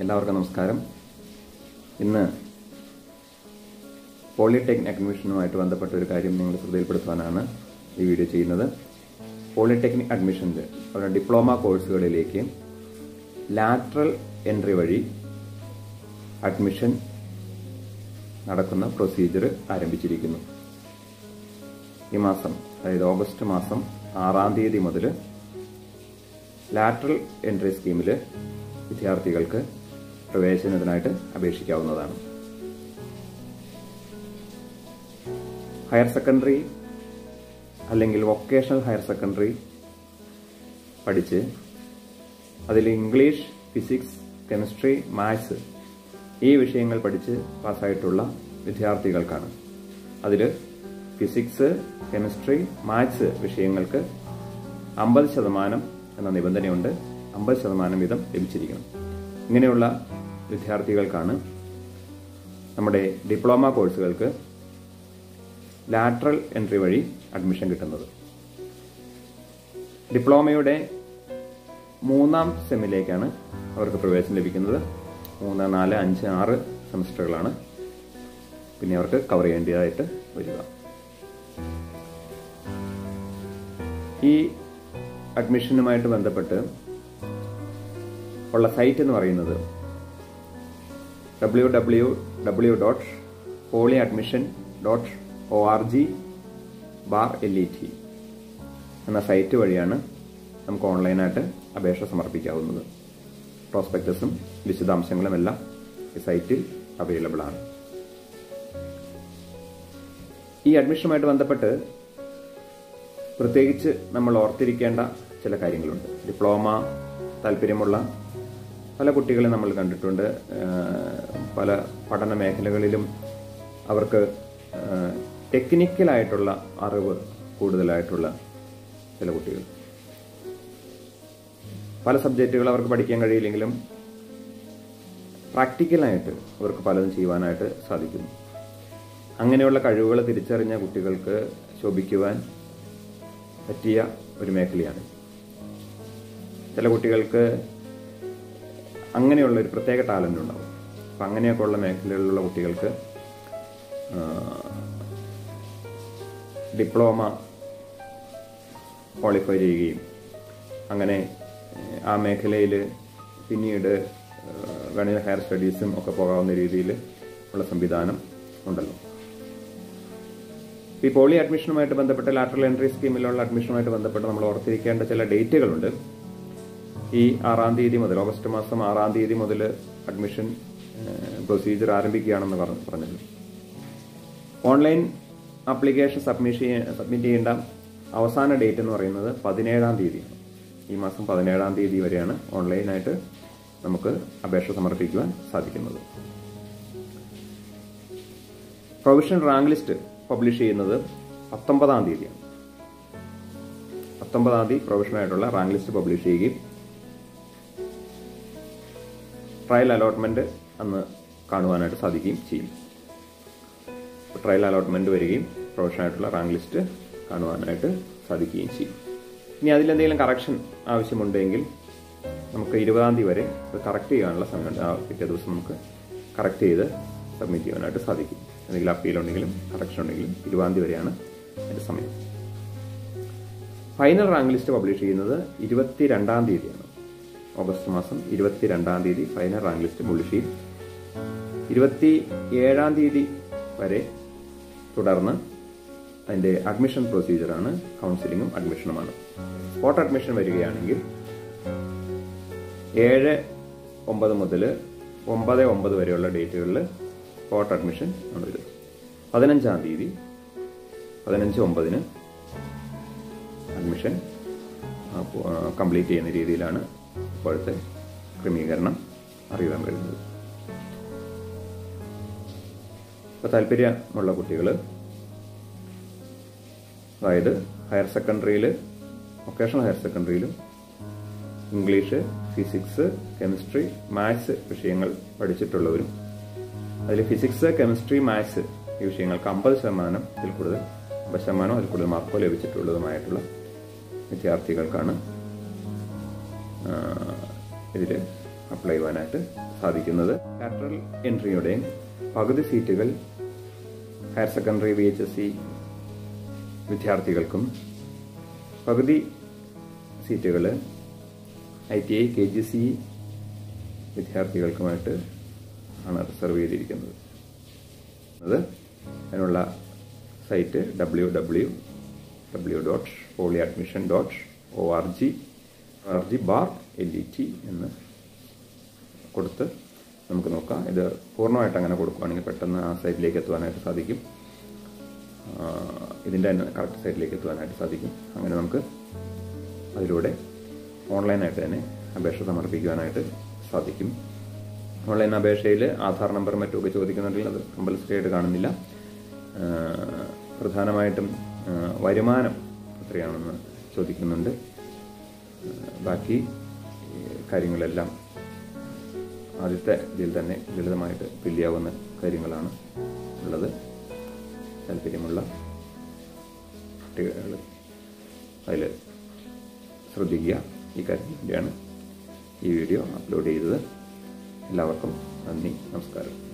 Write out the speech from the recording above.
എല്ലാവർക്കും നമസ്കാരം ഇന്ന് പോളിടെക്നിക് അഡ്മിഷനുമായിട്ട് ബന്ധപ്പെട്ട ഒരു കാര്യം നിങ്ങൾ ശ്രദ്ധയിൽപ്പെടുത്താനാണ് ഈ വീഡിയോ ചെയ്യുന്നത് പോളിടെക്നിക് അഡ്മിഷൻ്റെ ഡിപ്ലോമ കോഴ്സുകളിലേക്ക് ലാറ്ററൽ എൻട്രി വഴി അഡ്മിഷൻ നടക്കുന്ന പ്രൊസീജിയർ ആരംഭിച്ചിരിക്കുന്നു ഈ മാസം അതായത് ഓഗസ്റ്റ് മാസം ആറാം തീയതി മുതൽ ലാറ്ററൽ എൻട്രി സ്കീമിൽ വിദ്യാർത്ഥികൾക്ക് പ്രവേശനത്തിനായിട്ട് അപേക്ഷിക്കാവുന്നതാണ് ഹയർ സെക്കൻഡറി അല്ലെങ്കിൽ വൊക്കേഷണൽ ഹയർ സെക്കൻഡറി പഠിച്ച് അതിൽ ഇംഗ്ലീഷ് ഫിസിക്സ് കെമിസ്ട്രി മാത്സ് ഈ വിഷയങ്ങൾ പഠിച്ച് പാസ്സായിട്ടുള്ള വിദ്യാർത്ഥികൾക്കാണ് അതിൽ ഫിസിക്സ് കെമിസ്ട്രി മാത്സ് വിഷയങ്ങൾക്ക് അമ്പത് ശതമാനം എന്ന നിബന്ധനയുണ്ട് അമ്പത് ശതമാനം വീതം ലഭിച്ചിരിക്കണം ഇങ്ങനെയുള്ള വിദ്യാർത്ഥികൾക്കാണ് നമ്മുടെ ഡിപ്ലോമ കോഴ്സുകൾക്ക് ലാറ്ററൽ എൻട്രി വഴി അഡ്മിഷൻ കിട്ടുന്നത് ഡിപ്ലോമയുടെ മൂന്നാം സെമ്മിലേക്കാണ് അവർക്ക് പ്രവേശനം ലഭിക്കുന്നത് മൂന്ന് നാല് അഞ്ച് ആറ് സെമസ്റ്ററുകളാണ് പിന്നെ അവർക്ക് കവർ ചെയ്യേണ്ടതായിട്ട് വരിക ഈ അഡ്മിഷനുമായിട്ട് ബന്ധപ്പെട്ട് ഉള്ള സൈറ്റ് എന്ന് പറയുന്നത് W W W dot poly admission dot O R G bar L E T എന്ന സൈറ്റ് വഴിയാണ് നമുക്ക് ഓൺലൈനായിട്ട് അപേക്ഷ സമർപ്പിക്കാവുന്നത് പ്രോസ്പെക്ടസും വിശദാംശങ്ങളും എല്ലാം ഈ സൈറ്റിൽ അവൈലബിൾ ആണ് ഈ അഡ്മിഷനുമായിട്ട് ബന്ധപ്പെട്ട് പ്രത്യേകിച്ച് നമ്മൾ ഓർത്തിരിക്കേണ്ട ചില കാര്യങ്ങളുണ്ട് ഡിപ്ലോമ താല്പര്യമുള്ള പല കുട്ടികളെ നമ്മൾ കണ്ടിട്ടുണ്ട് പല പഠന മേഖലകളിലും അവർക്ക് ടെക്നിക്കലായിട്ടുള്ള അറിവ് കൂടുതലായിട്ടുള്ള ചില കുട്ടികൾ പല സബ്ജക്റ്റുകൾ അവർക്ക് പഠിക്കാൻ കഴിയില്ലെങ്കിലും പ്രാക്ടിക്കലായിട്ട് അവർക്ക് പലതും ചെയ്യുവാനായിട്ട് സാധിക്കുന്നു അങ്ങനെയുള്ള കഴിവുകൾ തിരിച്ചറിഞ്ഞ കുട്ടികൾക്ക് ശോഭിക്കുവാൻ പറ്റിയ ഒരു മേഖലയാണ് ചില കുട്ടികൾക്ക് അങ്ങനെയുള്ള ഒരു പ്രത്യേക ടാലൻ്റ് ഉണ്ടാവും അപ്പം അങ്ങനെയൊക്കെ ഉള്ള മേഖലകളിലുള്ള കുട്ടികൾക്ക് ഡിപ്ലോമ ക്വാളിഫൈ ചെയ്യുകയും അങ്ങനെ ആ മേഖലയിൽ പിന്നീട് ഗണിത ഹയർ സ്റ്റഡീസും ഒക്കെ പോകാവുന്ന രീതിയിൽ ഉള്ള സംവിധാനം ഉണ്ടല്ലോ ഈ പോളി അഡ്മിഷനുമായിട്ട് ബന്ധപ്പെട്ട് ലാറ്ററൽ എൻട്രി സ്കീമിലുള്ള അഡ്മിഷനുമായിട്ട് ബന്ധപ്പെട്ട് നമ്മൾ ഓർത്തിരിക്കേണ്ട ചില ഡേറ്റുകളുണ്ട് ഈ ആറാം തീയതി മുതൽ ഓഗസ്റ്റ് മാസം ആറാം തീയതി മുതൽ അഡ്മിഷൻ പ്രൊസീജിയർ ആരംഭിക്കുകയാണെന്ന് പറഞ്ഞു പറഞ്ഞത് ഓൺലൈൻ ആപ്ലിക്കേഷൻ സബ്മിഷൻ സബ്മിറ്റ് ചെയ്യേണ്ട അവസാന ഡേറ്റ് എന്ന് പറയുന്നത് പതിനേഴാം തീയതിയാണ് ഈ മാസം പതിനേഴാം തീയതി വരെയാണ് ഓൺലൈനായിട്ട് നമുക്ക് അപേക്ഷ സമർപ്പിക്കുവാൻ സാധിക്കുന്നത് പ്രൊവിഷൻ റാങ്ക് ലിസ്റ്റ് പബ്ലിഷ് ചെയ്യുന്നത് പത്തൊമ്പതാം തീയതിയാണ് പത്തൊമ്പതാം തീയതി പ്രൊവിഷനായിട്ടുള്ള റാങ്ക് ലിസ്റ്റ് പബ്ലിഷ് ചെയ്യുകയും ട്രയൽ അലോട്ട്മെന്റ് അന്ന് കാണുവാനായിട്ട് സാധിക്കുകയും ചെയ്യും ട്രയൽ അലോട്ട്മെന്റ് വരികയും പ്രൊഫഷനായിട്ടുള്ള റാങ്ക് ലിസ്റ്റ് കാണുവാനായിട്ട് സാധിക്കുകയും ചെയ്യും ഇനി അതിലെന്തെങ്കിലും കറക്ഷൻ ആവശ്യമുണ്ടെങ്കിൽ നമുക്ക് ഇരുപതാം തീയതി വരെ അത് കറക്റ്റ് ചെയ്യാനുള്ള സമയമുണ്ട് ആ പിറ്റേ ദിവസം നമുക്ക് കറക്റ്റ് ചെയ്ത് സബ്മിറ്റ് ചെയ്യാനായിട്ട് സാധിക്കും എന്തെങ്കിലും അപ്പീൽ ഉണ്ടെങ്കിലും കറക്ഷൻ ഉണ്ടെങ്കിലും ഇരുപതാം തീയതി വരെയാണ് അതിൻ്റെ സമയം ഫൈനൽ റാങ്ക് ലിസ്റ്റ് പബ്ലിഷ് ചെയ്യുന്നത് ഇരുപത്തി രണ്ടാം തീയതിയാണ് ഓഗസ്റ്റ് മാസം ഇരുപത്തി രണ്ടാം തീയതി ഫൈനൽ റാങ്ക് ലിസ്റ്റ് പബ്ലിഷ് ചെയ്യും ഇരുപത്തി ഏഴാം തീയതി വരെ തുടർന്ന് അതിൻ്റെ അഡ്മിഷൻ പ്രൊസീജിയറാണ് കൗൺസിലിങ്ങും അഡ്മിഷനുമാണ് സ്പോട്ട് അഡ്മിഷൻ വരികയാണെങ്കിൽ ഏഴ് ഒമ്പത് മുതൽ ഒമ്പത് ഒമ്പത് വരെയുള്ള ഡേറ്റുകളിൽ സ്പോട്ട് അഡ്മിഷൻ ആണ് വരും പതിനഞ്ചാം തീയതി പതിനഞ്ച് ഒമ്പതിന് അഡ്മിഷൻ കംപ്ലീറ്റ് ചെയ്യുന്ന രീതിയിലാണ് ഇപ്പോഴത്തെ ക്രമീകരണം അറിയാൻ കഴിയുന്നത് ഇപ്പോൾ താല്പര്യമുള്ള കുട്ടികൾ അതായത് ഹയർ സെക്കൻഡറിയിൽ വൊക്കേഷണൽ ഹയർ സെക്കൻഡറിയിലും ഇംഗ്ലീഷ് ഫിസിക്സ് കെമിസ്ട്രി മാത്സ് വിഷയങ്ങൾ പഠിച്ചിട്ടുള്ളവരും അതിൽ ഫിസിക്സ് കെമിസ്ട്രി മാത്സ് ഈ വിഷയങ്ങൾക്ക് അമ്പത് ശതമാനം ഇതിൽ കൂടുതൽ അമ്പത് ശതമാനം അതിൽ കൂടുതൽ മാർക്കോ ലഭിച്ചിട്ടുള്ളതുമായിട്ടുള്ള വിദ്യാർത്ഥികൾക്കാണ് ഇതിൽ അപ്ലൈ ചെയ്യുവാനായിട്ട് സാധിക്കുന്നത് ലാറ്ററൽ എൻട്രിയുടെ പകുതി സീറ്റുകൾ higher secondary V H S C വിദ്യാർത്ഥികൾക്കും പകുതി സീറ്റുകൾ I T I K G C വിദ്യാർത്ഥികൾക്കുമായിട്ട് ആണ് റിസർവ് ചെയ്തിരിക്കുന്നത് അത് അതിനുള്ള site W W W dot poly admission dot O R G R G bar L E T എന്ന് കൊടുത്ത് നമുക്ക് നോക്കാം ഇത് പൂർണ്ണമായിട്ട് അങ്ങനെ കൊടുക്കുകയാണെങ്കിൽ പെട്ടെന്ന് ആ സൈറ്റിലേക്ക് എത്തുവാനായിട്ട് സാധിക്കും ഇതിൻ്റെ തന്നെ കറക്റ്റ് സൈറ്റിലേക്ക് എത്തുവാനായിട്ട് സാധിക്കും അങ്ങനെ നമുക്ക് അതിലൂടെ ഓൺലൈനായിട്ട് തന്നെ അപേക്ഷ സമർപ്പിക്കുവാനായിട്ട് സാധിക്കും ഓൺലൈൻ അപേക്ഷയിൽ ആധാർ നമ്പർ മറ്റുമൊക്കെ ചോദിക്കുന്നുണ്ടെങ്കിൽ അത് കമ്പൽസറി ആയിട്ട് കാണുന്നില്ല പ്രധാനമായിട്ടും വരുമാനം എത്രയാണെന്ന് ചോദിക്കുന്നുണ്ട് ബാക്കി കാര്യങ്ങളെല്ലാം ആദ്യത്തെ ഇതിൽ തന്നെ ലളിതമായിട്ട് ഫില്ല് ചെയ്യാവുന്ന കാര്യങ്ങളാണ് ഉള്ളത് താല്പര്യമുള്ള കുട്ടികൾ അതിൽ ശ്രദ്ധിക്കുക ഈ കാര്യത്തിന് വേണ്ടിയാണ് ഈ വീഡിയോ അപ്ലോഡ് ചെയ്തത് എല്ലാവർക്കും നന്ദി നമസ്കാരം